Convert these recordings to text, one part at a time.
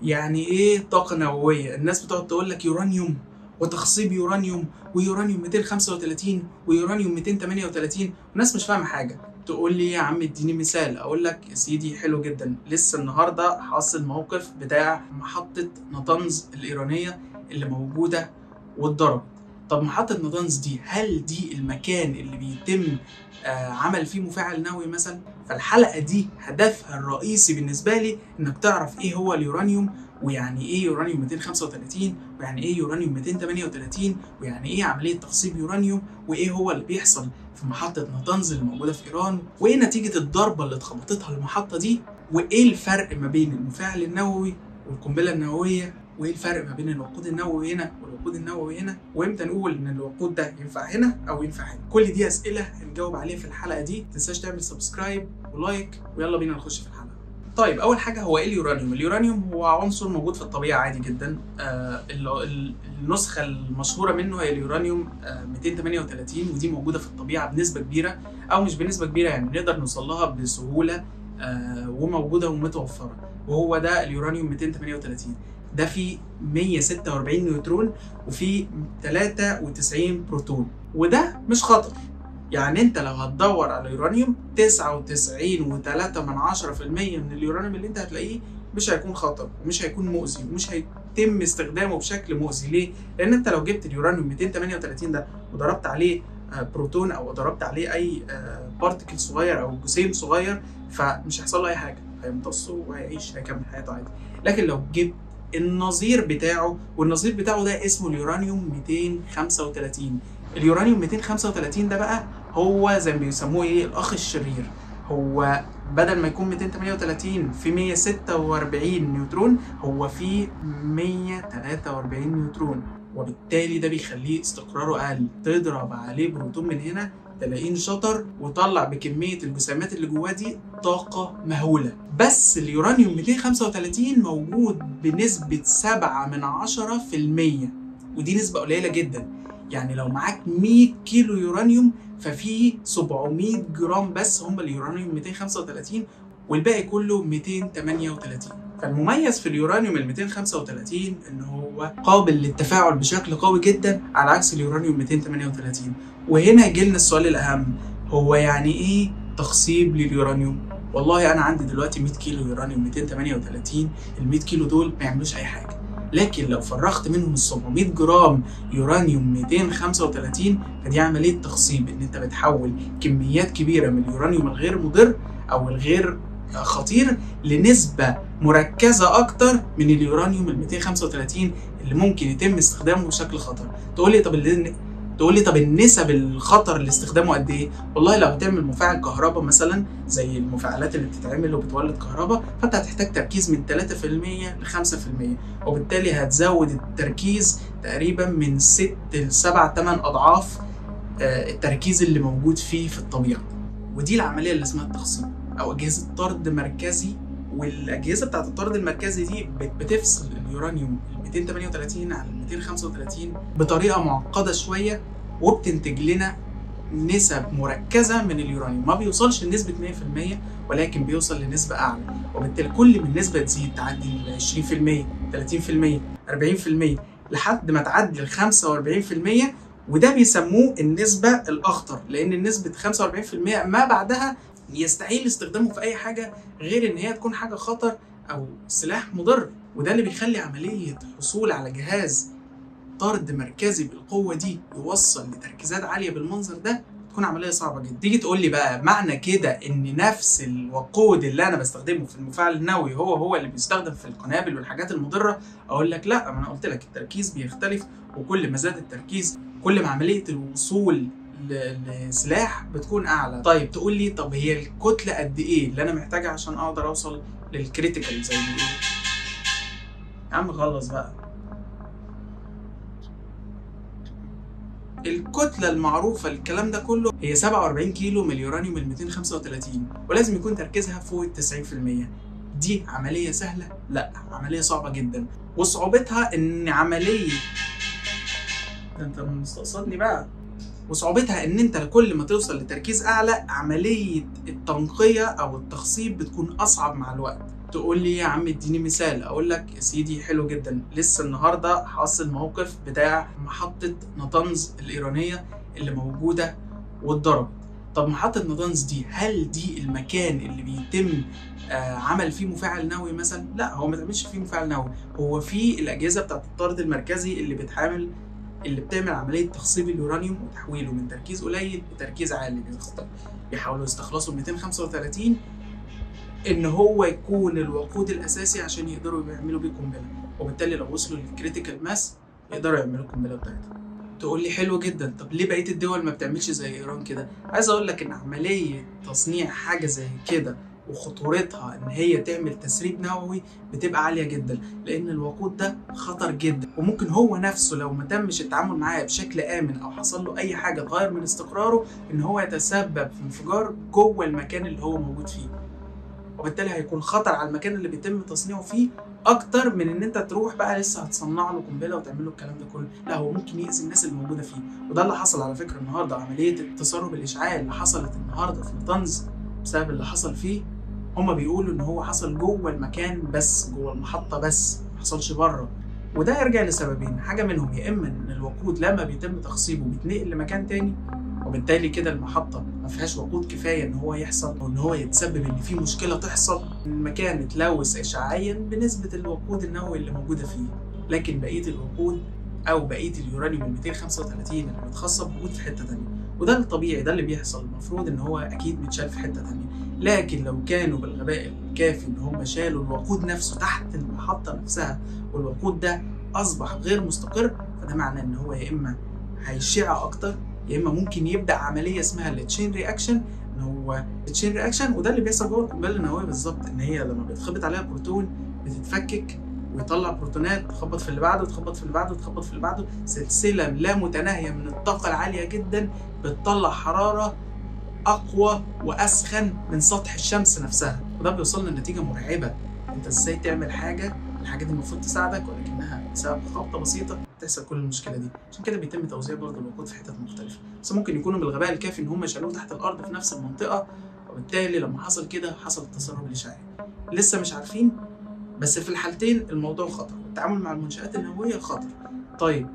يعني ايه طاقه نوويه الناس بتقعد تقول لك يورانيوم وتخصيب يورانيوم ويورانيوم 235 ويورانيوم 238 والناس مش فاهمه حاجه تقول لي يا عم اديني مثال اقول لك يا سيدي حلو جدا لسه النهارده حاصل موقف بتاع محطه نطنز الايرانيه اللي موجوده واتضربت طب محطه نطنز دي هل دي المكان اللي بيتم آه عمل فيه مفاعل نووي مثلا فالحلقه دي هدفها الرئيسي بالنسبه لي انك تعرف ايه هو اليورانيوم ويعني ايه يورانيوم 235 ويعني ايه يورانيوم 238 ويعني ايه عمليه تخصيب يورانيوم وايه هو اللي بيحصل في محطه نطنز اللي موجوده في ايران وايه نتيجه الضربه اللي اتخبطتها المحطه دي وايه الفرق ما بين المفاعل النووي والقنبله النوويه وايه الفرق ما بين الوقود النووي هنا والوقود النووي هنا وامتى نقول ان الوقود ده ينفع هنا او ينفع هنا كل دي اسئله هنجاوب عليها في الحلقه دي تنساش تعمل سبسكرايب ولايك ويلا بينا نخش في الحلقه طيب اول حاجه هو ايه اليورانيوم اليورانيوم هو عنصر موجود في الطبيعه عادي جدا آه النسخه المشهوره منه هي اليورانيوم آه 238 ودي موجوده في الطبيعه بنسبه كبيره او مش بنسبه كبيره يعني نقدر نوصل لها بسهوله آه وموجوده ومتوفره وهو ده اليورانيوم 238 ده فيه 146 نيوترون وفيه 93 بروتون وده مش خطر يعني انت لو هتدور على يورانيوم 99.3 من 10% من اليورانيوم اللي انت هتلاقيه مش هيكون خطر ومش هيكون مؤذي ومش هيتم استخدامه بشكل مؤذي ليه؟ لان انت لو جبت اليورانيوم 238 ده وضربت عليه بروتون او ضربت عليه اي بارتكل صغير او جسيم صغير فمش هيحصل له اي حاجه هيمتصه وهيعيش هيكمل حياته عادي لكن لو جبت النظير بتاعه والنظير بتاعه ده اسمه اليورانيوم 235 اليورانيوم 235 ده بقى هو زي ما بيسموه ايه الاخ الشرير هو بدل ما يكون 238 في 146 نيوترون هو في 143 نيوترون وبالتالي ده بيخليه استقراره اقل تضرب عليه بروتون من هنا تلاقيه انشطر وطلع بكميه الجسيمات اللي جواه دي طاقه مهوله بس اليورانيوم 235 موجود بنسبه 7 من 10% ودي نسبه قليله جدا يعني لو معاك 100 كيلو يورانيوم ففي 700 جرام بس هم اليورانيوم 235 والباقي كله 238 فالمميز في اليورانيوم ال 235 ان هو قابل للتفاعل بشكل قوي جدا على عكس اليورانيوم 238 وهنا يجي لنا السؤال الاهم هو يعني ايه تخصيب لليورانيوم والله انا عندي دلوقتي 100 كيلو يورانيوم 238 ال 100 كيلو دول ما يعملوش اي حاجه لكن لو فرغت منهم ال 700 جرام يورانيوم 235 فدي عمليه تخصيب ان انت بتحول كميات كبيره من اليورانيوم الغير مضر او الغير خطير لنسبه مركزه اكتر من اليورانيوم ال 235 اللي ممكن يتم استخدامه بشكل خطر تقول لي طب اللي تقول لي طب النسب الخطر اللي استخدامه قد ايه؟ والله لو هتعمل مفاعل كهرباء مثلا زي المفاعلات اللي بتتعمل وبتولد كهرباء فانت هتحتاج تركيز من 3% ل 5% وبالتالي هتزود التركيز تقريبا من 6 ل 7 8 اضعاف التركيز اللي موجود فيه في الطبيعه. ودي العمليه اللي اسمها التخصيب او اجهزه طرد مركزي والاجهزه بتاعت الطرد المركزي دي بتفصل اليورانيوم 238 عن 235 بطريقه معقده شويه وبتنتج لنا نسب مركزه من اليورانيوم ما بيوصلش لنسبه 100% ولكن بيوصل لنسبه اعلى وبالتالي كل ما النسبه تزيد تعدي ال 20% 30% 40% لحد ما تعدي ال 45% وده بيسموه النسبه الاخطر لان نسبه 45% ما بعدها يستحيل استخدامه في اي حاجه غير ان هي تكون حاجه خطر او سلاح مضر وده اللي بيخلي عمليه الحصول على جهاز طرد مركزي بالقوه دي يوصل لتركيزات عاليه بالمنظر ده تكون عمليه صعبه جدا تيجي تقول لي بقى معنى كده ان نفس الوقود اللي انا بستخدمه في المفاعل النووي هو هو اللي بيستخدم في القنابل والحاجات المضره اقول لك لا ما انا قلت لك التركيز بيختلف وكل ما زاد التركيز كل ما عمليه الوصول لسلاح بتكون اعلى طيب تقول لي طب هي الكتله قد ايه اللي انا محتاجها عشان اقدر اوصل للكريتيكال زي ما بيقولوا يا عم خلص بقى الكتلة المعروفة للكلام ده كله هي 47 كيلو من اليورانيوم ال 235 ولازم يكون تركيزها فوق ال 90% دي عملية سهلة؟ لا عملية صعبة جدا وصعوبتها ان عملية ده انت مستقصدني بقى وصعوبتها ان انت كل ما توصل لتركيز اعلى عمليه التنقيه او التخصيب بتكون اصعب مع الوقت تقول لي يا عم اديني مثال اقول لك يا سيدي حلو جدا لسه النهارده حاصل موقف بتاع محطه نطنز الايرانيه اللي موجوده واتضربت طب محطه نطنز دي هل دي المكان اللي بيتم آه عمل فيه مفاعل نووي مثلا لا هو ما تعملش فيه مفاعل نووي هو في الاجهزه بتاعت الطرد المركزي اللي بتحامل اللي بتعمل عمليه تخصيب اليورانيوم وتحويله من تركيز قليل لتركيز عالي بيحاولوا يستخلصوا 235 ان هو يكون الوقود الاساسي عشان يقدروا يعملوا بيه قنبله وبالتالي لو وصلوا للكريتيكال ماس يقدروا يعملوا القنبله بتاعتهم تقول لي حلو جدا طب ليه بقيه الدول ما بتعملش زي ايران كده عايز اقول لك ان عمليه تصنيع حاجه زي كده وخطورتها ان هي تعمل تسريب نووي بتبقى عاليه جدا لان الوقود ده خطر جدا وممكن هو نفسه لو ما تمش التعامل معاه بشكل امن او حصل له اي حاجه تغير من استقراره ان هو يتسبب في انفجار جوه المكان اللي هو موجود فيه وبالتالي هيكون خطر على المكان اللي بيتم تصنيعه فيه اكتر من ان انت تروح بقى لسه هتصنع له قنبله وتعمل له الكلام ده كله لا هو ممكن يأذي الناس اللي موجوده فيه وده اللي حصل على فكره النهارده عمليه التسرب الاشعاعي اللي حصلت النهارده في نطنز بسبب اللي حصل فيه هما بيقولوا ان هو حصل جوه المكان بس جوه المحطه بس ما حصلش بره وده يرجع لسببين حاجه منهم يا اما ان الوقود لما بيتم تخصيبه بيتنقل لمكان تاني وبالتالي كده المحطه ما فيهاش وقود كفايه ان هو يحصل او ان هو يتسبب ان في مشكله تحصل المكان اتلوث اشعاعيا بنسبه الوقود النووي اللي موجوده فيه لكن بقيه الوقود او بقيه اليورانيوم ال 235 اللي متخصب موجود في حته تانيه وده الطبيعي ده اللي بيحصل المفروض ان هو اكيد متشال في حته تانيه لكن لو كانوا بالغباء الكافي ان هم شالوا الوقود نفسه تحت المحطه نفسها والوقود ده اصبح غير مستقر فده معناه ان هو يا اما هيشع اكتر يا اما ممكن يبدا عمليه اسمها التشين رياكشن ان هو التشين رياكشن وده اللي بيحصل جوه القنبله النوويه بالظبط ان هي لما بيتخبط عليها بروتون بتتفكك ويطلع بروتونات تخبط في اللي بعده تخبط في اللي بعده تخبط في اللي بعده سلسله لا متناهيه من الطاقه العاليه جدا بتطلع حراره اقوى واسخن من سطح الشمس نفسها وده بيوصلنا لنتيجه مرعبه انت ازاي تعمل حاجه الحاجه دي المفروض تساعدك ولكنها بسبب خبطه بسيطه تحصل كل المشكله دي عشان كده بيتم توزيع برضه الوقود في حتت مختلفه بس ممكن يكونوا بالغباء الكافي ان هم شالوه تحت الارض في نفس المنطقه وبالتالي لما حصل كده حصل التسرب الاشعاعي لسه مش عارفين بس في الحالتين الموضوع خطر والتعامل مع المنشآت النووية خطر طيب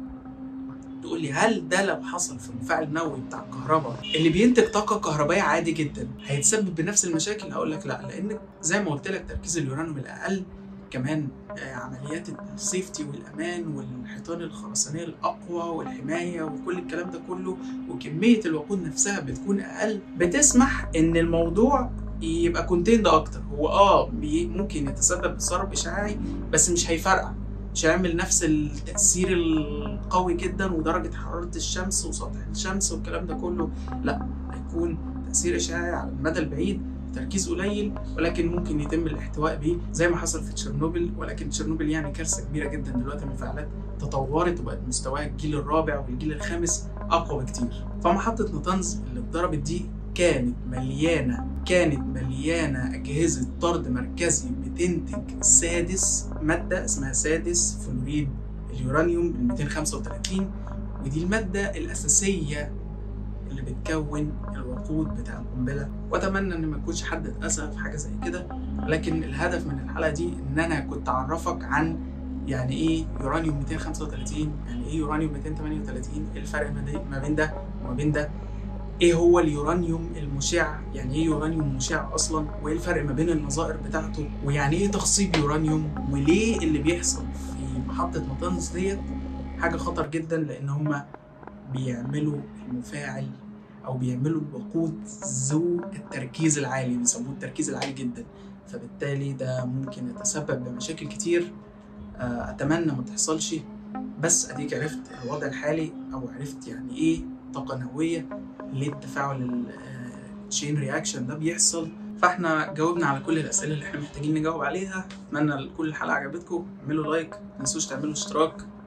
تقول لي هل ده لو حصل في المفاعل النووي بتاع الكهرباء اللي بينتج طاقه كهربائيه عادي جدا هيتسبب بنفس المشاكل هقول لك لا لان زي ما قلت لك تركيز اليورانيوم الاقل كمان عمليات السيفتي والامان والحيطان الخرسانيه الاقوى والحمايه وكل الكلام ده كله وكميه الوقود نفسها بتكون اقل بتسمح ان الموضوع يبقى كونتيند اكتر هو اه ممكن يتسبب بسرب اشعاعي بس مش هيفرقع مش هيعمل نفس التاثير القوي جدا ودرجه حراره الشمس وسطح الشمس والكلام ده كله لا هيكون تاثير اشعاعي على المدى البعيد تركيز قليل ولكن ممكن يتم الاحتواء بيه زي ما حصل في تشيرنوبل ولكن تشيرنوبل يعني كارثه كبيره جدا دلوقتي المفاعلات تطورت وبقت مستواها الجيل الرابع والجيل الخامس اقوى بكتير فمحطه نطنز اللي اتضربت دي كانت مليانه كانت مليانه اجهزه طرد مركزي بتنتج سادس ماده اسمها سادس فلوريد اليورانيوم ال 235 ودي الماده الاساسيه اللي بتكون الوقود بتاع القنبله واتمنى ان ما يكونش حد اتاذى في حاجه زي كده لكن الهدف من الحلقه دي ان انا كنت اعرفك عن يعني ايه يورانيوم 235 يعني ايه يورانيوم 238 ايه الفرق ما بين ده وما بين ده ايه هو اليورانيوم المشع يعني ايه يورانيوم مشع اصلا وايه الفرق ما بين النظائر بتاعته ويعني ايه تخصيب يورانيوم وليه اللي بيحصل في محطه نطنز ديت حاجه خطر جدا لان هما بيعملوا المفاعل او بيعملوا الوقود ذو التركيز العالي بيسموه التركيز العالي جدا فبالتالي ده ممكن يتسبب بمشاكل كتير اتمنى ما تحصلش بس اديك عرفت الوضع الحالي او عرفت يعني ايه طاقه نوويه ليه التفاعل التشين رياكشن ده بيحصل فاحنا جاوبنا على كل الاسئله اللي احنا محتاجين نجاوب عليها اتمنى كل الحلقه عجبتكم اعملوا لايك ما تنسوش تعملوا اشتراك